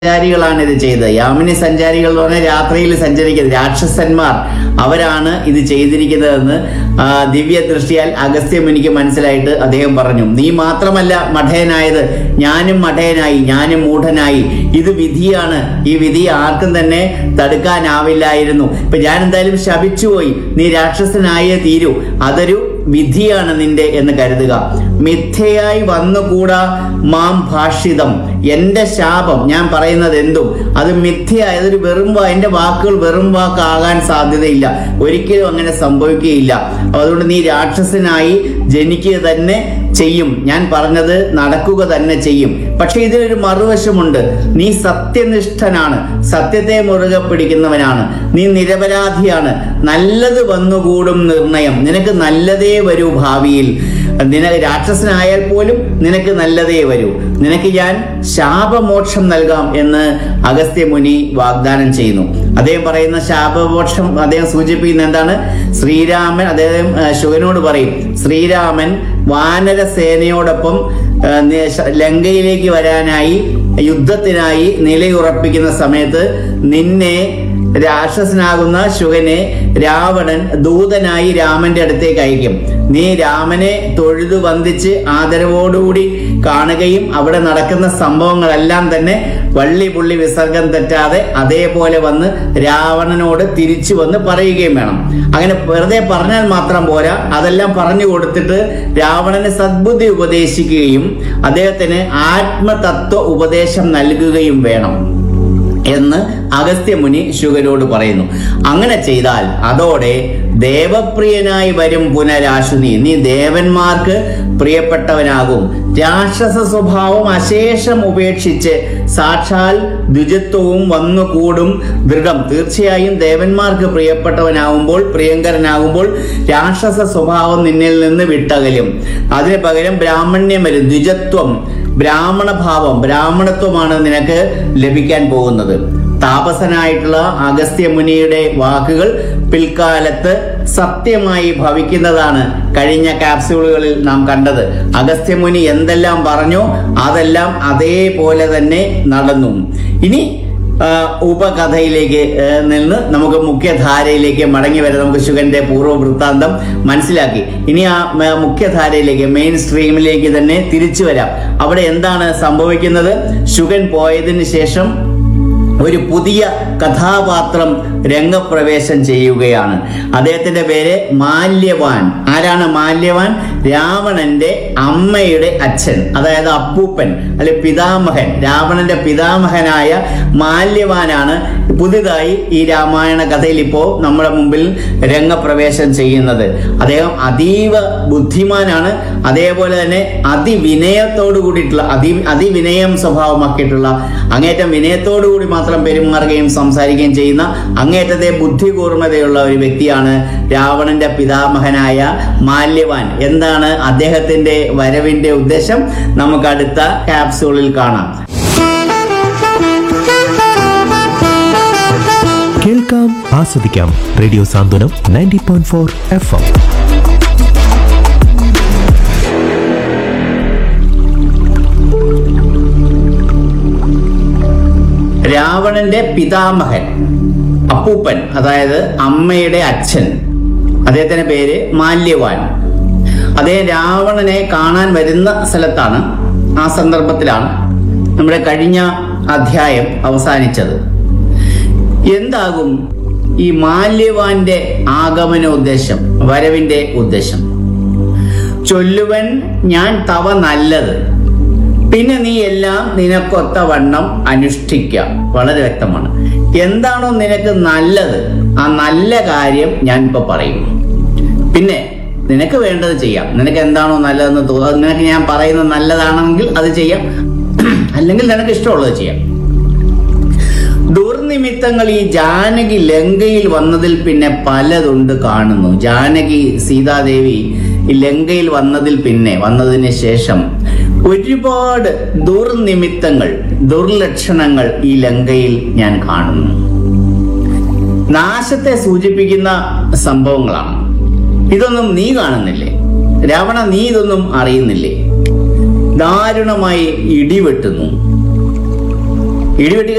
സഞ്ചാരികളാണ് ഇത് ചെയ്തത് യാമിനി സഞ്ചാരികൾ എന്ന് പറഞ്ഞാൽ രാത്രിയിൽ സഞ്ചരിക്കുന്നത് രാക്ഷസന്മാർ അവരാണ് ഇത് ചെയ്തിരിക്കുന്നതെന്ന് ആ, ദിവ്യ ദൃഷ്ടിയാൽ അഗസ്ത്യമുനിക്ക് മനസ്സിലായിട്ട് അദ്ദേഹം പറഞ്ഞു നീ മാത്രമല്ല മഠയനായത് ഞാനും മഠയനായി ഞാനും മൂഢനായി ഇത് വിധിയാണ് ഈ വിധി ആർക്കും തന്നെ തടുക്കാനാവില്ലായിരുന്നു ഇപ്പൊ ഞാൻ എന്തായാലും ശപിച്ചുപോയി നീ രാക്ഷസനായേ തീരൂ അതൊരു വിധിയാണ് നിന്റെ എന്ന് കരുതുക മിഥ്യയായി വന്നുകൂടാ മാം ഭാഷിതം എന്റെ ശാപം ഞാൻ പറയുന്നത് എന്തും അത് മിഥ്യയായ അതൊരു വെറും വാ എന്റെ വാക്കുകൾ വെറും വാക്കാകാൻ സാധ്യതയില്ല ഒരിക്കലും അങ്ങനെ സംഭവിക്കുകയില്ല അതുകൊണ്ട് നീ രാക്ഷസനായി ജനിക്കുക തന്നെ ചെയ്യും ഞാൻ പറഞ്ഞത് നടക്കുക തന്നെ ചെയ്യും പക്ഷെ ഇതിനൊരു മറുവശമുണ്ട് നീ സത്യനിഷ്ഠനാണ് സത്യത്തെ മുറുകെ പിടിക്കുന്നവനാണ് നീ നിരപരാധിയാണ് നല്ലത് വന്നുകൂടും നിർണയം നിനക്ക് നല്ലതേ വരൂ ഭാവിയിൽ നിനക്ക് രാക്ഷസനായാൽ പോലും നിനക്ക് നല്ലതേ വരൂ നിനക്ക് ഞാൻ ശാപമോക്ഷം നൽകാം എന്ന് അഗസ്ത്യമുനി വാഗ്ദാനം ചെയ്യുന്നു അദ്ദേഹം പറയുന്ന ശാപമോക്ഷം അദ്ദേഹം സൂചിപ്പിക്കുന്ന എന്താണ് ശ്രീരാമൻ അദ്ദേഹം ആ, ശുഗനോട് പറയും ശ്രീരാമൻ വാനര സേനയോടൊപ്പം ആ, നി- ശ- ലങ്കയിലേക്ക് വരാനായി യുദ്ധത്തിനായി നിലയുറപ്പിക്കുന്ന സമയത്ത് നിന്നെ രാക്ഷസനാകുന്ന ശുഗനെ രാവണൻ ദൂതനായി രാമന്റെ അടുത്തേക്ക് അയക്കും നീ രാമനെ തൊഴുതു വന്ദിച്ച് ആദരവോടുകൂടി കാണുകയും അവിടെ നടക്കുന്ന സംഭവങ്ങളെല്ലാം തന്നെ വള്ളി പുള്ളി വിസർഗം തെറ്റാതെ അതേപോലെ വന്ന് രാവണനോട് തിരിച്ചു വന്ന് പറയുകയും വേണം അങ്ങനെ വെറുതെ പറഞ്ഞാൽ മാത്രം പോരാ അതെല്ലാം പറഞ്ഞു കൊടുത്തിട്ട് രാവണന് സദ്ബുദ്ധി ഉപദേശിക്കുകയും അദ്ദേഹത്തിന് ആത്മതത്വ ഉപദേശം നൽകുകയും വേണം എന്ന് അഗസ്ത്യമുനി ശുഗരോട് പറയുന്നു അങ്ങനെ ചെയ്താൽ അതോടെ ദേവപ്രിയനായി വരും പുനരാശുനി നീ ദേവന്മാർക്ക് പ്രിയപ്പെട്ടവനാകും രാക്ഷസ സ്വഭാവം അശേഷം ഉപേക്ഷിച്ച് സാക്ഷാൽ ദ്വിജത്വവും വന്നുകൂടും ദൃഢം തീർച്ചയായും ദേവന്മാർക്ക് പ്രിയപ്പെട്ടവനാകുമ്പോൾ പ്രിയങ്കരനാകുമ്പോൾ രാക്ഷസ സ്വഭാവം നിന്നിൽ നിന്ന് വിട്ടകലും അതിന് പകരം ബ്രാഹ്മണ്യം വരും ദ്വിജത്വം ബ്രാഹ്മണ ഭാവം ബ്രാഹ്മണത്വമാണ് നിനക്ക് ലഭിക്കാൻ പോകുന്നത് താപസനായിട്ടുള്ള അഗസ്ത്യമുനിയുടെ വാക്കുകൾ പിൽക്കാലത്ത് സത്യമായി ഭവിക്കുന്നതാണ് കഴിഞ്ഞ ക്യാപ്സ്യൂളുകളിൽ നാം കണ്ടത് അഗസ്ത്യമുനി എന്തെല്ലാം പറഞ്ഞു അതെല്ലാം അതേപോലെ തന്നെ നടന്നു ഇനി ആ, ഉപകഥയിലേക്ക് ആ, നിന്ന് നമുക്ക് മുഖ്യധാരയിലേക്ക് മടങ്ങി വരാം നമുക്ക് ശുഗന്റെ പൂർവ്വ വൃത്താന്തം മനസ്സിലാക്കി ഇനി ആ മ- മുഖ്യധാരയിലേക്ക് മെയിൻ സ്ട്രീമിലേക്ക് തന്നെ തിരിച്ചു വരാം അവിടെ എന്താണ് സംഭവിക്കുന്നത് ശുഗൻ പോയതിന് ശേഷം ഒരു പുതിയ കഥാപാത്രം രംഗപ്രവേശം ചെയ്യുകയാണ് അദ്ദേഹത്തിന്റെ പേര് മാല്യവാൻ ആരാണ് മാല്യവാൻ രാവണന്റെ അമ്മയുടെ അച്ഛൻ അതായത് അപ്പൂപ്പൻ അല്ലെ പിതാമഹൻ രാവണന്റെ പിതാമഹനായ മാല്യവാനാണ് പുതുതായി ഈ രാമായണ കഥയിൽ ഇപ്പോൾ നമ്മുടെ മുമ്പിൽ രംഗപ്രവേശം ചെയ്യുന്നത് അദ്ദേഹം അതീവ ബുദ്ധിമാനാണ് അതേപോലെ തന്നെ അതിവിനയത്തോടു കൂടിയിട്ടുള്ള അതി അതിവിനയം സ്വഭാവമാക്കിയിട്ടുള്ള അങ്ങേറ്റം വിനയത്തോടു കൂടി മാത്രം പെരുമാറുകയും സംസാരിക്കുകയും ചെയ്യുന്ന അങ്ങേറ്റത്തെ ബുദ്ധി കൂർമ്മതയുള്ള ഒരു വ്യക്തിയാണ് രാവണന്റെ പിതാമഹനായ മാല്യവാൻ എന്താണ് അദ്ദേഹത്തിന്റെ വരവിന്റെ ഉദ്ദേശം നമുക്ക് അടുത്ത ക്യാപ്സൂളിൽ കാണാം കേൾക്കാം ആസ്വദിക്കാം radio Santhwanam ninety point four F M രാവണന്റെ പിതാമഹൻ അപ്പൂപ്പൻ അതായത് അമ്മയുടെ അച്ഛൻ അദ്ദേഹത്തിന്റെ പേര് മാല്യവാൻ അദ്ദേഹം രാവണനെ കാണാൻ വരുന്ന സ്ഥലത്താണ് ആ സന്ദർഭത്തിലാണ് നമ്മുടെ കഴിഞ്ഞ അധ്യായം അവസാനിച്ചത് എന്താകും ഈ മാല്യവാന്റെ ആഗമന ഉദ്ദേശം വരവിന്റെ ഉദ്ദേശം ചൊല്ലുവൻ ഞാൻ തവ നല്ലത് പിന്നെ നീ എല്ലാം നിനക്കൊത്ത വണ്ണം അനുഷ്ഠിക്ക വളരെ വ്യക്തമാണ് എന്താണോ നിനക്ക് നല്ലത് ആ നല്ല കാര്യം ഞാൻ ഇപ്പൊ പറയും പിന്നെ നിനക്ക് വേണ്ടത് ചെയ്യാം നിനക്ക് എന്താണോ നല്ലതെന്ന് തോന്നുന്നത് നിനക്ക് ഞാൻ പറയുന്നത് നല്ലതാണെങ്കിൽ അത് ചെയ്യാം അല്ലെങ്കിൽ നിനക്ക് ഇഷ്ടമുള്ളത് ചെയ്യാം ദുർനിമിത്തങ്ങൾ ഈ ജാനകി ലങ്കയിൽ വന്നതിൽ പിന്നെ പലതുണ്ട് കാണുന്നു ജാനകി സീതാദേവി ഈ ലങ്കയിൽ വന്നതിൽ പിന്നെ വന്നതിന് ശേഷം ഒരുപാട് ദുർനിമിത്തങ്ങൾ ദുർലക്ഷണങ്ങൾ ഈ ലങ്കയിൽ ഞാൻ കാണുന്നു നാശത്തെ സൂചിപ്പിക്കുന്ന സംഭവങ്ങളാണ് ഇതൊന്നും നീ കാണുന്നില്ലേ രാവണ നീ ഇതൊന്നും അറിയുന്നില്ലേ ദാരുണമായി ഇടിവെട്ടുന്നു ഇടിവെട്ടി